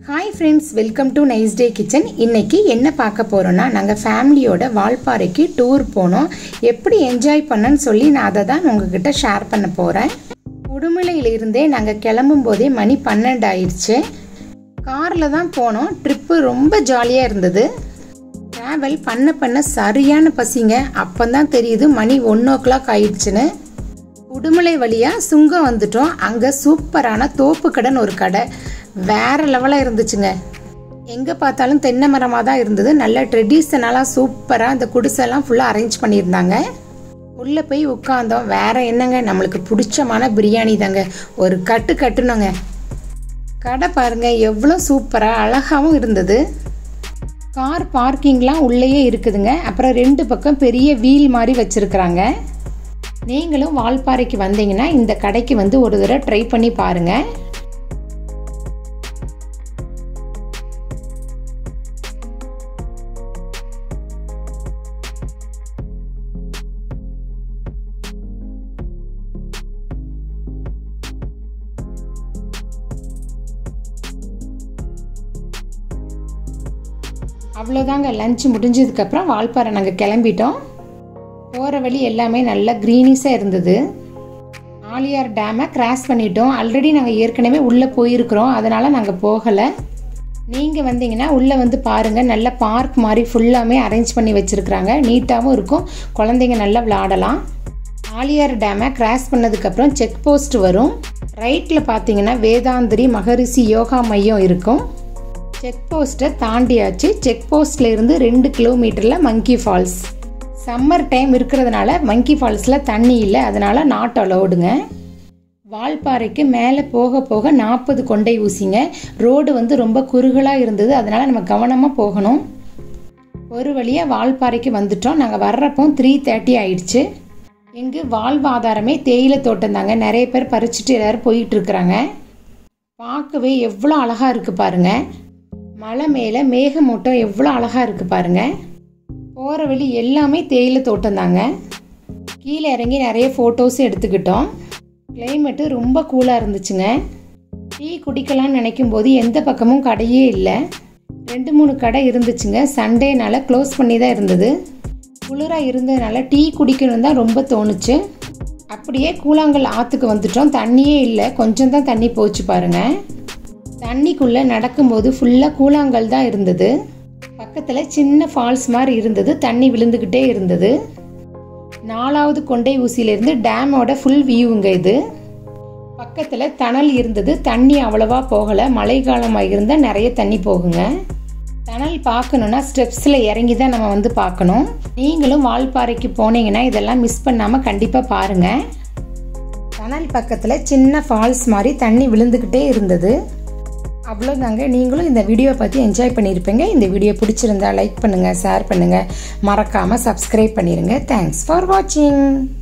hi friends welcome to nice day kitchen இன்னைக்கு என்ன பார்க்க போகிறோன்னா நாங்கள் ஃபேமிலியோட வால்பாறைக்கு டூர் போனோம் எப்படி என்ஜாய் பண்ணன்னு சொல்லி நான் அதை தான் உங்ககிட்ட ஷேர் பண்ண போகிறேன் உடுமலையிலிருந்தே நாங்கள் கிளம்பும் போதே மணி பன்னெண்டு ஆயிடுச்சு காரில் தான் போனோம் ட்ரிப்பு ரொம்ப ஜாலியாக இருந்தது ட்ராவல் பண்ண பண்ண சரியான பசிங்க அப்போ தான் தெரியுது மணி ஒன் ஓ கிளாக் ஆயிடுச்சுன்னு உடுமலை வழியாக சுங்கம் வந்துட்டோம் அங்கே சூப்பரான தோப்பு கடன் ஒரு கடை வேற லெவலாக இருந்துச்சுங்க எங்கே பார்த்தாலும் தென்னை மரமாக தான் இருந்தது நல்ல ட்ரெடிஷ்னலாக சூப்பராக அந்த குடிசெல்லாம் ஃபுல்லாக அரேஞ்ச் பண்ணியிருந்தாங்க உள்ளே போய் உட்காந்தோம் வேற என்னங்க நம்மளுக்கு பிடிச்சமான பிரியாணி தாங்க ஒரு கட்டு கட்டுனோங்க கடை பாருங்க எவ்வளோ சூப்பராக அழகாகவும் இருந்தது கார் பார்க்கிங்லாம் உள்ளேயே இருக்குதுங்க அப்புறம் ரெண்டு பக்கம் பெரிய வீல் மாதிரி வச்சுருக்குறாங்க நீங்களும் வால்பாறைக்கு வந்தீங்கன்னா இந்த கடைக்கு வந்து ஒரு தடவை ட்ரை பண்ணி பாருங்கள் அவ்வளோதாங்க லஞ்ச் முடிஞ்சதுக்கப்புறம் வால்பாறை நாங்கள் கிளம்பிட்டோம் போகிற வழி எல்லாமே நல்லா க்ரீனிஸாக இருந்தது ஆலியார் டேமை கிராஸ் பண்ணிட்டோம் ஆல்ரெடி நாங்கள் ஏற்கனவே உள்ளே போயிருக்கிறோம் அதனால் நாங்கள் போகலை நீங்கள் வந்தீங்கன்னா உள்ளே வந்து பாருங்கள் நல்ல பார்க் மாதிரி ஃபுல்லாமே அரேஞ்ச் பண்ணி வச்சுருக்குறாங்க நீட்டாகவும் இருக்கும் குழந்தைங்க நல்லா விளாடலாம் ஆலியார் டேமை கிராஸ் பண்ணதுக்கப்புறம் செக் போஸ்ட் வரும் ரைட்டில் பார்த்தீங்கன்னா வேதாந்திரி மகரிஷி யோகா மையம் இருக்கும் செக் போஸ்ட்டை தாண்டியாச்சு செக் போஸ்ட்ல இருந்து ரெண்டு கிலோமீட்டரில் மங்கி ஃபால்ஸ் சம்மர் டைம் இருக்கிறதுனால மங்கி ஃபால்ஸில் தண்ணி இல்லை அதனால் நாட் அலோடுங்க வால்பாறைக்கு மேலே போக போக நாற்பது கொண்டை ஊசிங்க ரோடு வந்து ரொம்ப குறுகலாக இருந்தது அதனால் நம்ம கவனமாக போகணும் ஒரு வழியாக வால்பாறைக்கு வந்துட்டோம் நாங்கள் வர்றப்போ த்ரீ தேர்ட்டி ஆயிடுச்சு எங்கள் வாழ்வாதாரமே தேயிலை தோட்டம் தாங்க நிறைய பேர் பறிச்சுட்டு எல்லோரும் போயிட்டு இருக்கிறாங்க பார்க்கவே எவ்வளோ அழகாக இருக்குது பாருங்கள் மலை மேலே மேகமூட்டம் எவ்வளோ அழகாக இருக்குது பாருங்கள் போகிற வழி எல்லாமே தேயிலை தோட்டம் தாங்க கீழே இறங்கி நிறைய ஃபோட்டோஸும் எடுத்துக்கிட்டோம் கிளைமேட்டு ரொம்ப கூலாக இருந்துச்சுங்க டீ குடிக்கலாம்னு நினைக்கும் போது எந்த பக்கமும் கடையே இல்லை ரெண்டு மூணு கடை இருந்துச்சுங்க சண்டேனால க்ளோஸ் பண்ணி தான் இருந்தது குளிராக இருந்ததுனால டீ குடிக்கணும் தான் ரொம்ப தோணுச்சு அப்படியே கூழாங்கல் ஆற்றுக்கு வந்துட்டோம் தண்ணியே இல்லை கொஞ்சம் தான் தண்ணி போச்சு பாருங்கள் தண்ணிக்குள்ளே நடக்கும்போது ஃபுல்லாக கூழாங்கல் தான் இருந்தது பக்கத்தில் சின்ன ஃபால்ஸ் மாதிரி இருந்தது தண்ணி விழுந்துக்கிட்டே இருந்தது நாலாவது கொண்டை ஊசியிலேருந்து டேமோட ஃபுல் வியூங்க இது பக்கத்தில் தணல் இருந்தது தண்ணி அவ்வளவா போகலை மழை காலமாக இருந்தால் நிறைய தண்ணி போகுங்க தணல் பார்க்கணுன்னா ஸ்டெப்ஸில் இறங்கி தான் நம்ம வந்து பார்க்கணும் நீங்களும் வால்பாறைக்கு போனீங்கன்னா இதெல்லாம் மிஸ் பண்ணாமல் கண்டிப்பாக பாருங்கள் தணல் பக்கத்தில் சின்ன ஃபால்ஸ் மாதிரி தண்ணி விழுந்துக்கிட்டே இருந்தது அவ்வளோதாங்க நீங்களும் இந்த வீடியோ பற்றி என்ஜாய் பண்ணியிருப்பீங்க இந்த வீடியோ பிடிச்சிருந்தா லைக் பண்ணுங்கள் ஷேர் பண்ணுங்கள் மறக்காமல் சப்ஸ்கிரைப் பண்ணிடுங்க தேங்க்ஸ் ஃபார் வாட்சிங்